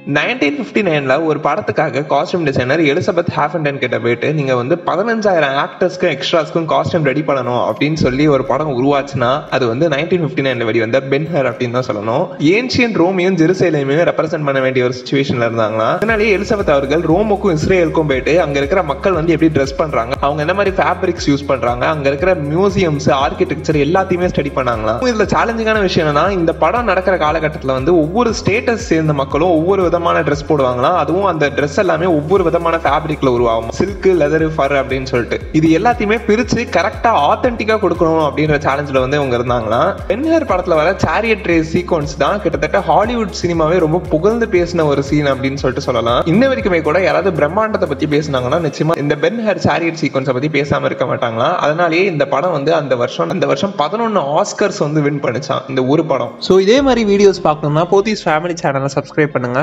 nineteen fifty நைன்ல ஒரு படத்துக்காக காஸ்டியூம் டிசைனர் எலிசபெத் ஹாஃபண்டன் கிட்ட போயிட்டு நீங்க வந்து பதினஞ்சாயிரம் ஆக்டர்ஸ்க்கும் எக்ஸ்ட்ராஸ்க்கும் காஸ்டியூம் ரெடி பண்ணணும் அப்படின்னு சொல்லி ஒரு படம் உருவாச்சுன்னா அது வந்து நைன்டீன் ஃபிஃப்டி நைன்ல வெளி வந்த பென்ஹர் அப்படின்னு தான் சொல்லணும் ஏன்ஷியன் ரோமையும் ஜெருசலேமையும் ரெப்ரசென்ட் பண்ண வேண்டிய ஒரு சுச்சுவேஷன்ல இருந்தாங்களா அதனாலேயே எலிசபெத் அவர்கள் ரோமுக்கும் இஸ்ரேலுக்கும் போயிட்டு அங்க இருக்கிற மக்கள் வந்து எப்படி ட்ரெஸ் பண்றாங்க அவங்க என்ன மாதிரி ஃபேப்ரிக்ஸ் யூஸ் பண்றாங்க அங்க இருக்கிற மியூசியம்ஸ் ஆர்கிடெக்சர் எல்லாத்தையுமே ஸ்டடி பண்ணாங்களாம் இதுல சேலஞ்சிங்கான விஷயம் என்னன்னா இந்த படம் நடக்கிற காலகட்டத்தில் வந்து ஒவ்வொரு ஸ்டேட்டஸ் சேர்ந்த மக்களும் ஒவ்வொரு விதமான ட்ரெஸ் போடுவாங்களாம் அதுவும் அந்த ட்ரெஸ் எல்லாமே ஒவ்வொரு விதமான ஃபேப்ரிக்ல உருவாகும் சில்க் லெதர் ஃபர் அப்படின்னு சொல்லிட்டு இது எல்லாத்தையுமே பிரிச்சு கரெக்டா ஆத்தென்டிக்கா கொடுக்கணும் அப்படின்ற சேலஞ்சில் வந்து இவங்க இருந்தாங்களாம் பென்ஹர் படத்துல வர சேரியட் ரேஸ் சீக்வன்ஸ் தான் கிட்டத்தட்ட ஹாலிவுட் சினிமாவே ரொம்ப புகழ்ந்து பேசின ஒரு சீன் அப்படின்னு சொல்லிட்டு சொல்லலாம் இன்ன வரைக்குமே கூட யாராவது பிரம்மாண்டத்தை பத்தி பேசினாங்கன்னா நிச்சயமா இந்த பென்ஹர் சேரியட் சீக்வன்ஸை பத்தி பேசாம இருக்க மாட்டாங்களா அதனாலேயே இந்த படம் வந்து அந்த வருஷம் அந்த வருஷம் பதினொன்னு ஆஸ்கர்ஸ் வந்து வின் பண்ணிச்சான் இந்த ஒரு படம் ஸோ இதே மாதிரி வீடியோஸ் பார்க்கணும்னா போத்தீஸ் ஃபேமிலி சேனலை சப்ஸ்கிரைப் பண்ணுங்க